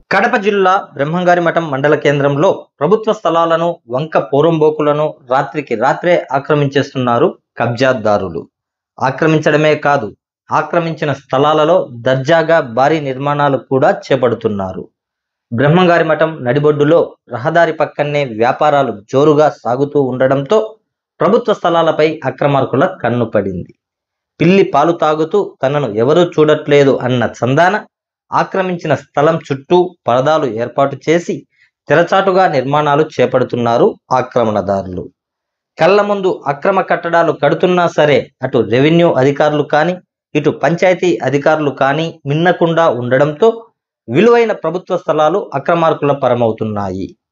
కడప జిల్లా బ్రహ్మంగారి మఠం మండల కేంద్రంలో ప్రభుత్వ స్థలాలను వంక పోరంబోకులను రాత్రికి రాత్రే ఆక్రమించేస్తున్నారు కబ్జాదారులు ఆక్రమించడమే కాదు ఆక్రమించిన స్థలాలలో దర్జాగా భారీ నిర్మాణాలు కూడా చేపడుతున్నారు బ్రహ్మంగారి మఠం నడిబొడ్డులో రహదారి పక్కనే వ్యాపారాలు జోరుగా సాగుతూ ఉండడంతో ప్రభుత్వ స్థలాలపై అక్రమార్కుల కన్ను పడింది పిల్లి పాలు తాగుతూ తనను ఎవరూ చూడట్లేదు అన్న చందాన ఆక్రమించిన స్థలం చుట్టూ పరదాలు ఏర్పాటు చేసి తెరచాటుగా నిర్మాణాలు చేపడుతున్నారు ఆక్రమణదారులు కళ్ళ ముందు అక్రమ కట్టడాలు కడుతున్నా సరే అటు రెవెన్యూ అధికారులు కానీ ఇటు పంచాయతీ అధికారులు కానీ మిన్నకుండా ఉండడంతో విలువైన ప్రభుత్వ స్థలాలు అక్రమార్కుల పరమవుతున్నాయి